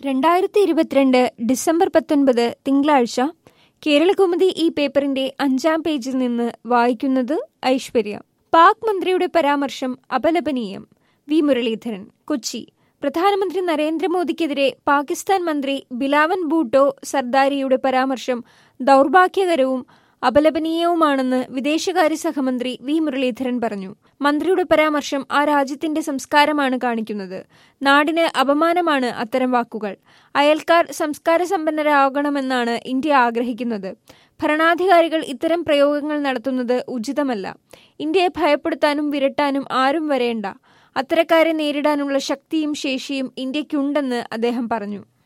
രണ്ടായിരത്തി ഇരുപത്തിരണ്ട് ഡിസംബർ പത്തൊൻപത് തിങ്കളാഴ്ച കേരളകൗമുദി ഈ പേപ്പറിന്റെ അഞ്ചാം പേജിൽ നിന്ന് വായിക്കുന്നത് ഐശ്വര്യ പാക് മന്ത്രിയുടെ പരാമർശം അപലപനീയം വി മുരളീധരൻ കൊച്ചി പ്രധാനമന്ത്രി നരേന്ദ്രമോദിക്കെതിരെ പാകിസ്ഥാൻ മന്ത്രി ബിലാവൻ ഭൂട്ടോ സർദാരിയുടെ പരാമർശം ദൗർഭാഗ്യകരവും അപലപനീയവുമാണെന്ന് വിദേശകാര്യ സഹമന്ത്രി വി മുരളീധരൻ പറഞ്ഞു മന്ത്രിയുടെ പരാമർശം ആ രാജ്യത്തിന്റെ സംസ്കാരമാണ് കാണിക്കുന്നത് നാടിന് അപമാനമാണ് അത്തരം വാക്കുകൾ അയൽക്കാർ സംസ്കാര സമ്പന്നരാകണമെന്നാണ് ഇന്ത്യ ആഗ്രഹിക്കുന്നത് ഭരണാധികാരികൾ ഇത്തരം പ്രയോഗങ്ങൾ നടത്തുന്നത് ഉചിതമല്ല ഇന്ത്യയെ ഭയപ്പെടുത്താനും വിരട്ടാനും ആരും വരേണ്ട അത്തരക്കാരെ നേരിടാനുള്ള ശക്തിയും ശേഷിയും ഇന്ത്യക്കുണ്ടെന്ന് അദ്ദേഹം പറഞ്ഞു